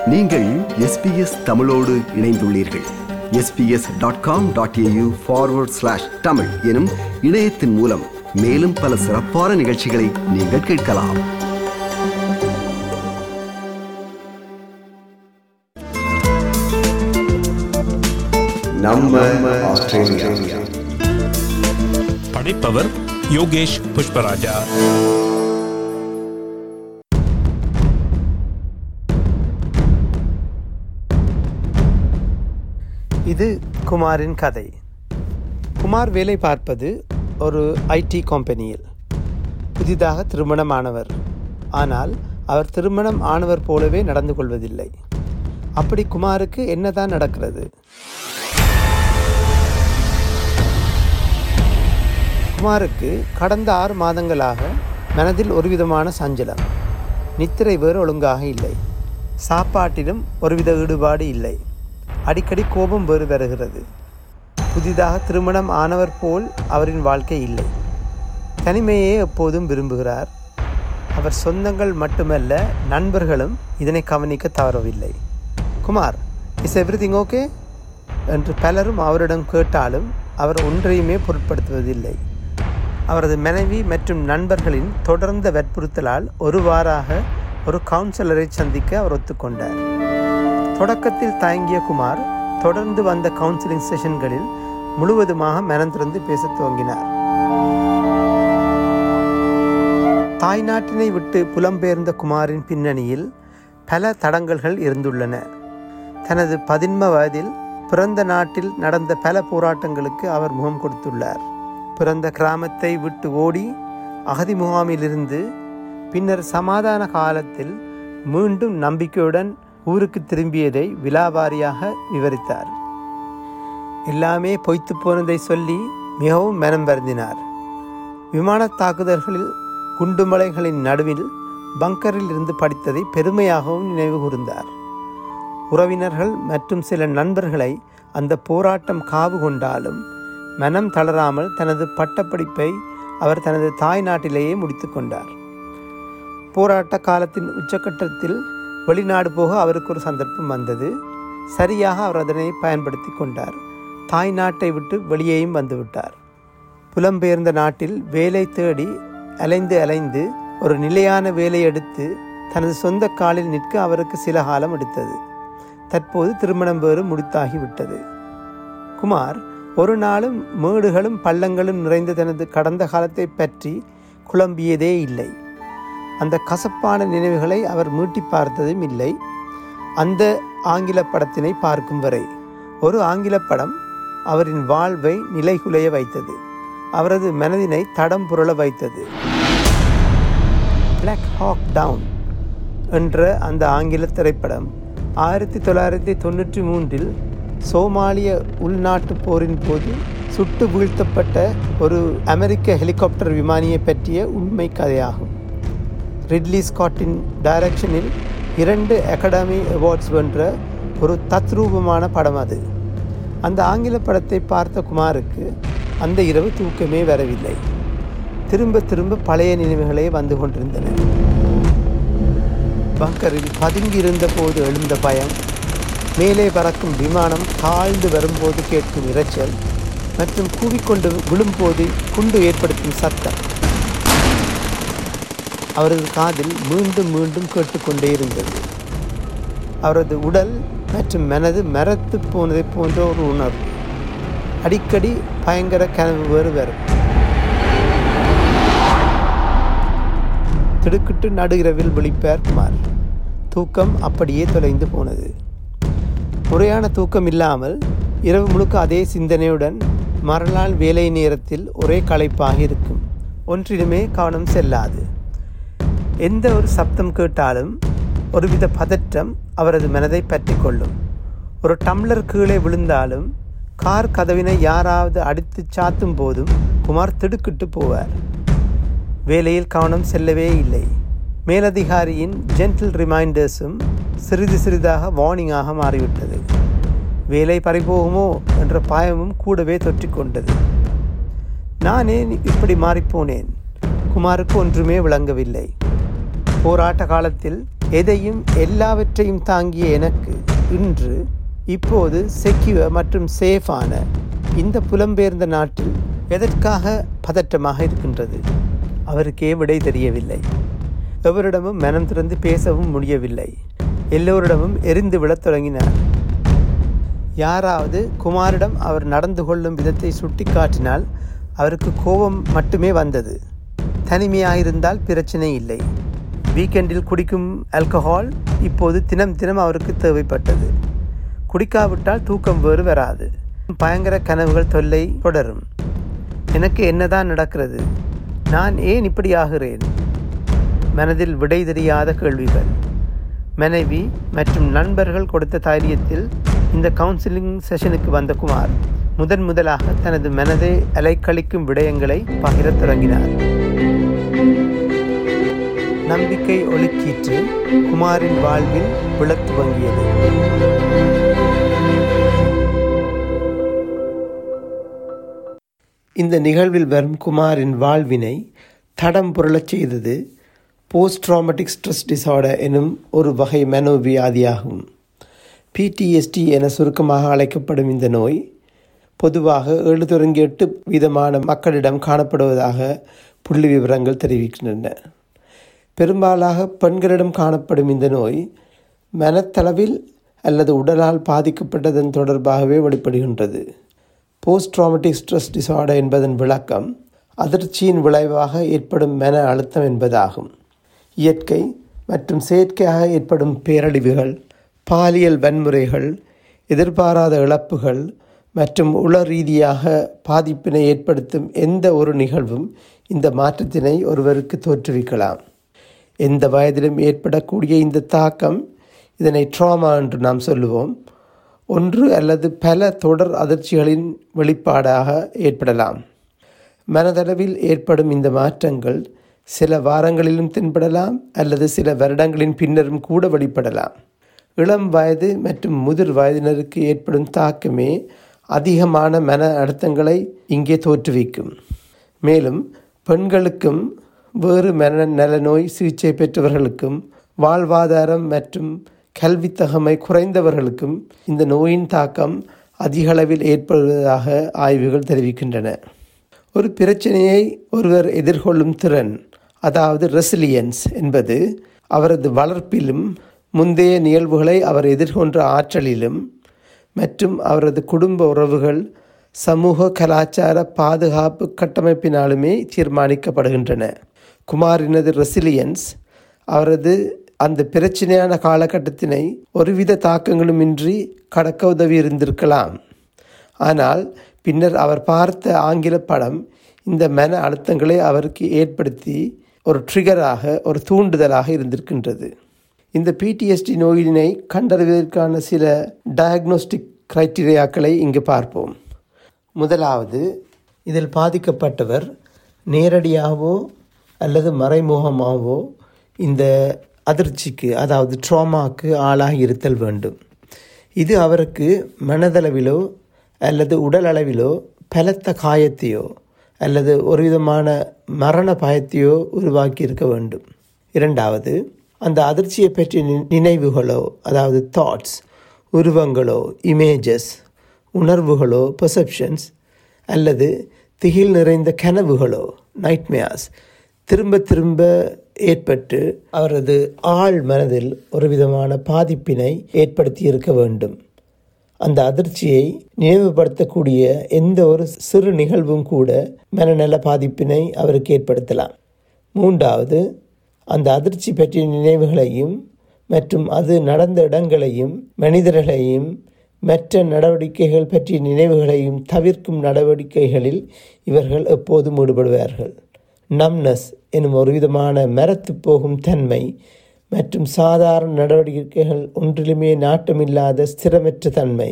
நீங்கள் எஸ்பிஎஸ் தமிழோடு இணைந்துள்ளீர்கள் SBS dot com dot AU forward slash Tamil எனும் இணையத்தின் மூலம் மேலும் பல சிறப்பான நிகழ்ச்சிகளை நீங்கள் கேட்கலாம் நம்ம ஆஸ்திரேலியா படைப்பவர் யோகேஷ் புஷ்பராஜா இது குமாரின் கதை குமார் வேலை பார்ப்பது ஒரு ஐடி கம்பெனியில் புதிதாக திருமணமானவர் ஆனால் அவர் திருமணம் ஆனவர் போலவே நடந்து கொள்வதில்லை அப்படி குமாருக்கு என்னதான் நடக்கிறது குமாருக்கு கடந்த ஆறு மாதங்களாக மனதில் ஒருவிதமான சஞ்சலம் நித்திரை வேறு ஒழுங்காக இல்லை சாப்பாட்டிலும் ஒருவித ஈடுபாடு இல்லை அடிக்கடி கோபம் வேறு வருகிறது புதிதாக திருமணம் ஆனவர் போல் அவரின் வாழ்க்கை இல்லை தனிமையே எப்போதும் விரும்புகிறார் அவர் சொந்தங்கள் மட்டுமல்ல நண்பர்களும் இதனை கவனிக்க தவறவில்லை குமார் இஸ் எவ்ரி ஓகே என்று பலரும் அவரிடம் கேட்டாலும் அவர் ஒன்றையுமே பொருட்படுத்துவதில்லை அவரது மனைவி மற்றும் நண்பர்களின் தொடர்ந்த வற்புறுத்தலால் ஒரு வாராக ஒரு கவுன்சிலரை சந்திக்க அவர் ஒத்துக்கொண்டார் தொடக்கத்தில் தயங்கிய குமார் தொடர்ந்து வந்த கவுன்சிலிங் செஷன்களில் முழுவதுமாக மனம் திறந்து பேசத் துவங்கினார் தாய்நாட்டினை விட்டு புலம்பெயர்ந்த குமாரின் பின்னணியில் பல தடங்கல்கள் இருந்துள்ளன தனது பதின்ம வயதில் பிறந்த நாட்டில் நடந்த பல போராட்டங்களுக்கு அவர் முகம் கொடுத்துள்ளார் பிறந்த கிராமத்தை விட்டு ஓடி அகதி முகாமிலிருந்து பின்னர் சமாதான காலத்தில் மீண்டும் நம்பிக்கையுடன் ஊருக்கு திரும்பியதை விலாவாரியாக விவரித்தார் எல்லாமே பொய்த்து போனதை சொல்லி மிகவும் மனம் வருந்தினார் விமான தாக்குதல்களில் குண்டுமலைகளின் நடுவில் பங்கரில் இருந்து படித்ததை பெருமையாகவும் நினைவு கூர்ந்தார் உறவினர்கள் மற்றும் சில நண்பர்களை அந்த போராட்டம் காவு கொண்டாலும் மனம் தளராமல் தனது பட்டப்படிப்பை அவர் தனது தாய் நாட்டிலேயே முடித்து கொண்டார் போராட்ட காலத்தின் உச்சக்கட்டத்தில் வெளிநாடு போக அவருக்கு ஒரு சந்தர்ப்பம் வந்தது சரியாக அவர் அதனை பயன்படுத்தி கொண்டார் தாய் நாட்டை விட்டு வெளியேயும் வந்துவிட்டார் புலம்பெயர்ந்த நாட்டில் வேலை தேடி அலைந்து அலைந்து ஒரு நிலையான வேலை எடுத்து தனது சொந்த காலில் நிற்க அவருக்கு சில காலம் எடுத்தது தற்போது திருமணம் வேறு முடித்தாகிவிட்டது குமார் ஒரு நாளும் மேடுகளும் பள்ளங்களும் நிறைந்த தனது கடந்த காலத்தை பற்றி குழம்பியதே இல்லை அந்த கசப்பான நினைவுகளை அவர் மீட்டி பார்த்ததும் இல்லை அந்த ஆங்கில படத்தினை பார்க்கும் வரை ஒரு ஆங்கில படம் அவரின் வாழ்வை நிலைகுலைய வைத்தது அவரது மனதினை தடம் புரள வைத்தது பிளாக் ஹாக் டவுன் என்ற அந்த ஆங்கில திரைப்படம் ஆயிரத்தி தொள்ளாயிரத்தி தொண்ணூற்றி மூன்றில் சோமாலிய உள்நாட்டு போரின் போது சுட்டு வீழ்த்தப்பட்ட ஒரு அமெரிக்க ஹெலிகாப்டர் விமானியை பற்றிய உண்மை கதையாகும் ரிட்லி ஸ்காட்டின் டைரக்ஷனில் இரண்டு அகாடமி அவார்ட்ஸ் வென்ற ஒரு தத்ரூபமான படம் அது அந்த ஆங்கில படத்தை பார்த்த குமாருக்கு அந்த இரவு தூக்கமே வரவில்லை திரும்ப திரும்ப பழைய நினைவுகளே வந்து கொண்டிருந்தன பங்கரில் பதுங்கியிருந்த போது எழுந்த பயம் மேலே பறக்கும் விமானம் தாழ்ந்து வரும்போது கேட்கும் இரைச்சல் மற்றும் கூவிக்கொண்டு விழும்போது குண்டு ஏற்படுத்தும் சத்தம் அவரது காதில் மீண்டும் மீண்டும் கேட்டுக்கொண்டே இருந்தது அவரது உடல் மற்றும் மனது மரத்து போனதை போன்ற ஒரு உணர்வு அடிக்கடி பயங்கர கனவு வேறு வரும் திடுக்கிட்டு நடுகிரவில் விழிப்பார் குமார் தூக்கம் அப்படியே தொலைந்து போனது முறையான தூக்கம் இல்லாமல் இரவு முழுக்க அதே சிந்தனையுடன் மறுநாள் வேலை நேரத்தில் ஒரே களைப்பாக இருக்கும் ஒன்றிலுமே கவனம் செல்லாது எந்த ஒரு சப்தம் கேட்டாலும் ஒருவித பதற்றம் அவரது மனதை பற்றி கொள்ளும் ஒரு டம்ளர் கீழே விழுந்தாலும் கார் கதவினை யாராவது அடித்து சாத்தும் போதும் குமார் திடுக்கிட்டு போவார் வேலையில் கவனம் செல்லவே இல்லை மேலதிகாரியின் ஜென்டில் ரிமைண்டர்ஸும் சிறிது சிறிதாக வார்னிங்காக மாறிவிட்டது வேலை பறிபோகுமோ என்ற பயமும் கூடவே தொற்றிக்கொண்டது நானே இப்படி மாறிப்போனேன் குமாருக்கு ஒன்றுமே விளங்கவில்லை போராட்ட காலத்தில் எதையும் எல்லாவற்றையும் தாங்கிய எனக்கு இன்று இப்போது செக்யூர் மற்றும் சேஃபான இந்த புலம்பெயர்ந்த நாட்டில் எதற்காக பதற்றமாக இருக்கின்றது அவருக்கே விடை தெரியவில்லை எவரிடமும் மனம் திறந்து பேசவும் முடியவில்லை எல்லோரிடமும் எரிந்து விழத் தொடங்கினார் யாராவது குமாரிடம் அவர் நடந்து கொள்ளும் விதத்தை சுட்டிக்காட்டினால் அவருக்கு கோபம் மட்டுமே வந்தது தனிமையாயிருந்தால் பிரச்சனை இல்லை வீக்கெண்டில் குடிக்கும் ஆல்கஹால் இப்போது தினம் தினம் அவருக்கு தேவைப்பட்டது குடிக்காவிட்டால் தூக்கம் வேறு வராது பயங்கர கனவுகள் தொல்லை தொடரும் எனக்கு என்னதான் நடக்கிறது நான் ஏன் இப்படி ஆகிறேன் மனதில் விடை தெரியாத கேள்விகள் மனைவி மற்றும் நண்பர்கள் கொடுத்த தைரியத்தில் இந்த கவுன்சிலிங் செஷனுக்கு வந்த குமார் முதன் முதலாக தனது மனதை அலைக்கழிக்கும் விடயங்களை பகிரத் தொடங்கினார் நம்பிக்கை ஒளிக்கீற்று குமாரின் வாழ்வில் விழத் துவங்கியது இந்த நிகழ்வில் வரும் குமாரின் வாழ்வினை தடம் புரளச் செய்தது போஸ்ட் ட்ராமட்டிக் ஸ்ட்ரெஸ் டிசார்டர் எனும் ஒரு வகை மனோவியாதியாகும் பிடிஎஸ்டி என சுருக்கமாக அழைக்கப்படும் இந்த நோய் பொதுவாக ஏழு தொடங்கி எட்டு வீதமான மக்களிடம் காணப்படுவதாக புள்ளி விவரங்கள் தெரிவிக்கின்றன பெரும்பாலாக பெண்களிடம் காணப்படும் இந்த நோய் மனத்தளவில் அல்லது உடலால் பாதிக்கப்பட்டதன் தொடர்பாகவே வெளிப்படுகின்றது போஸ்ட் ட்ராமட்டிக் ஸ்ட்ரெஸ் டிசார்டர் என்பதன் விளக்கம் அதிர்ச்சியின் விளைவாக ஏற்படும் மன அழுத்தம் என்பதாகும் இயற்கை மற்றும் செயற்கையாக ஏற்படும் பேரழிவுகள் பாலியல் வன்முறைகள் எதிர்பாராத இழப்புகள் மற்றும் உள ரீதியாக பாதிப்பினை ஏற்படுத்தும் எந்த ஒரு நிகழ்வும் இந்த மாற்றத்தினை ஒருவருக்கு தோற்றுவிக்கலாம் எந்த வயதிலும் ஏற்படக்கூடிய இந்த தாக்கம் இதனை ட்ராமா என்று நாம் சொல்லுவோம் ஒன்று அல்லது பல தொடர் அதிர்ச்சிகளின் வெளிப்பாடாக ஏற்படலாம் மனதளவில் ஏற்படும் இந்த மாற்றங்கள் சில வாரங்களிலும் தென்படலாம் அல்லது சில வருடங்களின் பின்னரும் கூட வெளிப்படலாம் இளம் வயது மற்றும் முதிர் வயதினருக்கு ஏற்படும் தாக்கமே அதிகமான மன அழுத்தங்களை இங்கே தோற்றுவிக்கும் மேலும் பெண்களுக்கும் வேறு மனநல நோய் சிகிச்சை பெற்றவர்களுக்கும் வாழ்வாதாரம் மற்றும் கல்வித்தகமை குறைந்தவர்களுக்கும் இந்த நோயின் தாக்கம் அதிக அளவில் ஏற்படுவதாக ஆய்வுகள் தெரிவிக்கின்றன ஒரு பிரச்சனையை ஒருவர் எதிர்கொள்ளும் திறன் அதாவது ரெசிலியன்ஸ் என்பது அவரது வளர்ப்பிலும் முந்தைய நிகழ்வுகளை அவர் எதிர்கொண்ட ஆற்றலிலும் மற்றும் அவரது குடும்ப உறவுகள் சமூக கலாச்சார பாதுகாப்பு கட்டமைப்பினாலுமே தீர்மானிக்கப்படுகின்றன குமாரினது ரெசிலியன்ஸ் அவரது அந்த பிரச்சனையான காலகட்டத்தினை ஒருவித தாக்கங்களுமின்றி கடக்க உதவி இருந்திருக்கலாம் ஆனால் பின்னர் அவர் பார்த்த ஆங்கில படம் இந்த மன அழுத்தங்களை அவருக்கு ஏற்படுத்தி ஒரு ட்ரிகராக ஒரு தூண்டுதலாக இருந்திருக்கின்றது இந்த பிடிஎஸ்டி நோயினை கண்டறிவதற்கான சில டயக்னோஸ்டிக் கிரைட்டீரியாக்களை இங்கு பார்ப்போம் முதலாவது இதில் பாதிக்கப்பட்டவர் நேரடியாகவோ அல்லது மறைமுகமாகவோ இந்த அதிர்ச்சிக்கு அதாவது ட்ராமாக்கு ஆளாகி இருத்தல் வேண்டும் இது அவருக்கு மனதளவிலோ அல்லது உடல் அளவிலோ பலத்த காயத்தையோ அல்லது ஒரு விதமான மரண பயத்தையோ உருவாக்கி இருக்க வேண்டும் இரண்டாவது அந்த அதிர்ச்சியை பற்றிய நி- நினைவுகளோ அதாவது தாட்ஸ் உருவங்களோ இமேஜஸ் உணர்வுகளோ பெர்செப்ஷன்ஸ் அல்லது திகில் நிறைந்த கனவுகளோ நைட்மேர்ஸ் திரும்ப திரும்ப ஏற்பட்டு அவரது ஆழ் மனதில் ஒரு விதமான பாதிப்பினை ஏற்படுத்தி இருக்க வேண்டும் அந்த அதிர்ச்சியை நினைவுபடுத்தக்கூடிய எந்த ஒரு சிறு நிகழ்வும் கூட மனநல பாதிப்பினை அவருக்கு ஏற்படுத்தலாம் மூன்றாவது அந்த அதிர்ச்சி பற்றிய நினைவுகளையும் மற்றும் அது நடந்த இடங்களையும் மனிதர்களையும் மற்ற நடவடிக்கைகள் பற்றிய நினைவுகளையும் தவிர்க்கும் நடவடிக்கைகளில் இவர்கள் எப்போதும் ஈடுபடுவார்கள் நம்னஸ் எனும் ஒரு விதமான மரத்து போகும் தன்மை மற்றும் சாதாரண நடவடிக்கைகள் ஒன்றிலுமே நாட்டமில்லாத ஸ்திரமற்ற தன்மை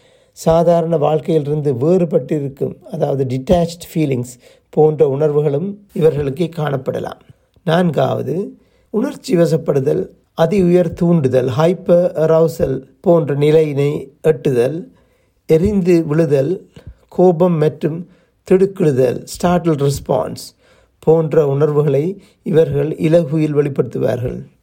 சாதாரண வாழ்க்கையிலிருந்து வேறுபட்டிருக்கும் அதாவது டிட்டாச்ட் ஃபீலிங்ஸ் போன்ற உணர்வுகளும் இவர்களுக்கே காணப்படலாம் நான்காவது உணர்ச்சி வசப்படுதல் அதி உயர் தூண்டுதல் ஹைப்பர் அரௌசல் போன்ற நிலையினை எட்டுதல் எரிந்து விழுதல் கோபம் மற்றும் திடுக்கிடுதல் ஸ்டார்டல் ரெஸ்பான்ஸ் போன்ற உணர்வுகளை இவர்கள் இலகுவில் வெளிப்படுத்துவார்கள்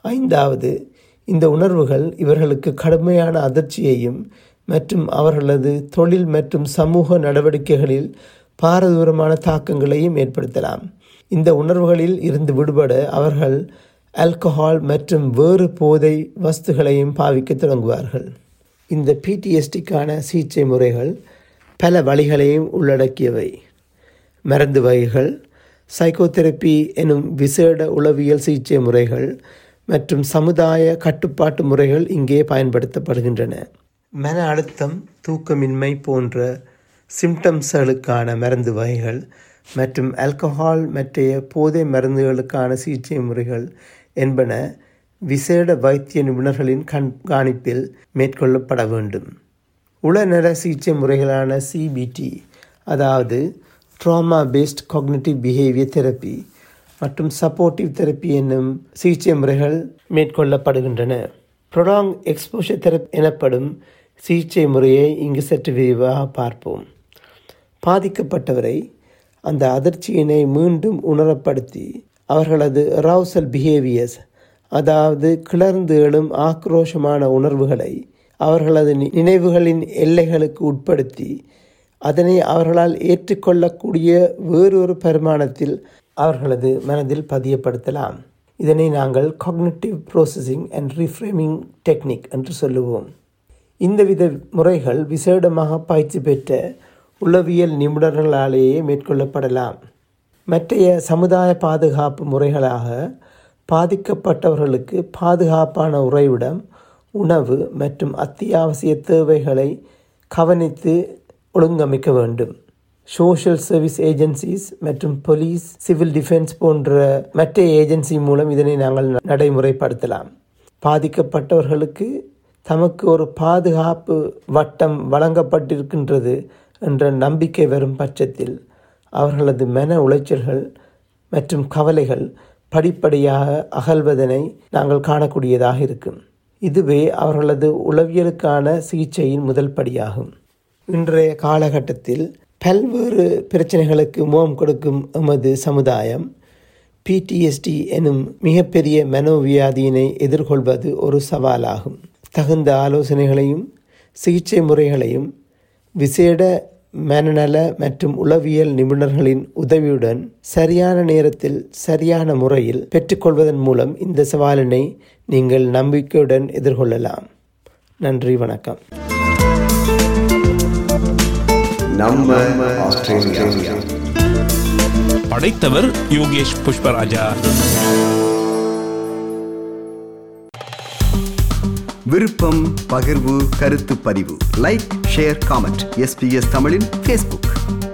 ஐந்தாவது இந்த உணர்வுகள் இவர்களுக்கு கடுமையான அதிர்ச்சியையும் மற்றும் அவர்களது தொழில் மற்றும் சமூக நடவடிக்கைகளில் பாரதூரமான தாக்கங்களையும் ஏற்படுத்தலாம் இந்த உணர்வுகளில் இருந்து விடுபட அவர்கள் ஆல்கஹால் மற்றும் வேறு போதை வஸ்துகளையும் பாவிக்க தொடங்குவார்கள் இந்த பிடிஎஸ்டிக்கான சிகிச்சை முறைகள் பல வழிகளையும் உள்ளடக்கியவை மருந்து வகைகள் சைக்கோதெரப்பி எனும் விசேட உளவியல் சிகிச்சை முறைகள் மற்றும் சமுதாய கட்டுப்பாட்டு முறைகள் இங்கே பயன்படுத்தப்படுகின்றன மன அழுத்தம் தூக்கமின்மை போன்ற சிம்டம்ஸ்களுக்கான மருந்து வகைகள் மற்றும் ஆல்கஹால் மற்றைய போதை மருந்துகளுக்கான சிகிச்சை முறைகள் என்பன விசேட வைத்திய நிபுணர்களின் கண்காணிப்பில் மேற்கொள்ளப்பட வேண்டும் உளநல சிகிச்சை முறைகளான சிபிடி அதாவது trauma based cognitive behaviour therapy மற்றும் சப்போர்ட்டிவ் தெரப்பி என்னும் சிகிச்சை முறைகள் மேற்கொள்ளப்படுகின்றன ப்ரொடாங் எக்ஸ்போஷர் தெரப்பி எனப்படும் சிகிச்சை முறையை இங்கு சற்று விரிவாக பார்ப்போம் பாதிக்கப்பட்டவரை அந்த அதிர்ச்சியினை மீண்டும் உணரப்படுத்தி அவர்களது அரவுசல் பிஹேவியர்ஸ் அதாவது கிளர்ந்து எழும் ஆக்ரோஷமான உணர்வுகளை அவர்களது நினைவுகளின் எல்லைகளுக்கு உட்படுத்தி அதனை அவர்களால் ஏற்றுக்கொள்ளக்கூடிய வேறொரு பரிமாணத்தில் அவர்களது மனதில் பதியப்படுத்தலாம் இதனை நாங்கள் cognitive processing and reframing technique என்று சொல்லுவோம் இந்தவித முறைகள் விசேடமாக பயிற்சி பெற்ற உளவியல் நிபுணர்களாலேயே மேற்கொள்ளப்படலாம் மற்றைய சமுதாய பாதுகாப்பு முறைகளாக பாதிக்கப்பட்டவர்களுக்கு பாதுகாப்பான உறைவிடம் உணவு மற்றும் அத்தியாவசிய தேவைகளை கவனித்து ஒழுங்கமைக்க வேண்டும் சோஷியல் சர்வீஸ் ஏஜென்சிஸ் மற்றும் போலீஸ் சிவில் டிஃபென்ஸ் போன்ற மற்ற ஏஜென்சி மூலம் இதனை நாங்கள் நடைமுறைப்படுத்தலாம் பாதிக்கப்பட்டவர்களுக்கு தமக்கு ஒரு பாதுகாப்பு வட்டம் வழங்கப்பட்டிருக்கின்றது என்ற நம்பிக்கை வரும் பட்சத்தில் அவர்களது மன உளைச்சல்கள் மற்றும் கவலைகள் படிப்படியாக அகல்வதனை நாங்கள் காணக்கூடியதாக இருக்கும் இதுவே அவர்களது உளவியலுக்கான சிகிச்சையின் முதல் படியாகும் இன்றைய காலகட்டத்தில் பல்வேறு பிரச்சனைகளுக்கு முகம் கொடுக்கும் எமது சமுதாயம் பிடிஎஸ்டி எனும் மிகப்பெரிய மனோவியாதியினை எதிர்கொள்வது ஒரு சவாலாகும் தகுந்த ஆலோசனைகளையும் சிகிச்சை முறைகளையும் விசேட மனநல மற்றும் உளவியல் நிபுணர்களின் உதவியுடன் சரியான நேரத்தில் சரியான முறையில் பெற்றுக்கொள்வதன் மூலம் இந்த சவாலினை நீங்கள் நம்பிக்கையுடன் எதிர்கொள்ளலாம் நன்றி வணக்கம் நம்ம ஆஸ்திரேலியா படைத்தவர் யோகேஷ் புஷ்பராஜா விருப்பம் பகிர்வு கருத்து பதிவு லைக் ஷேர் காமெண்ட் எஸ்பிஎஸ் தமிழின் ஃபேஸ்புக்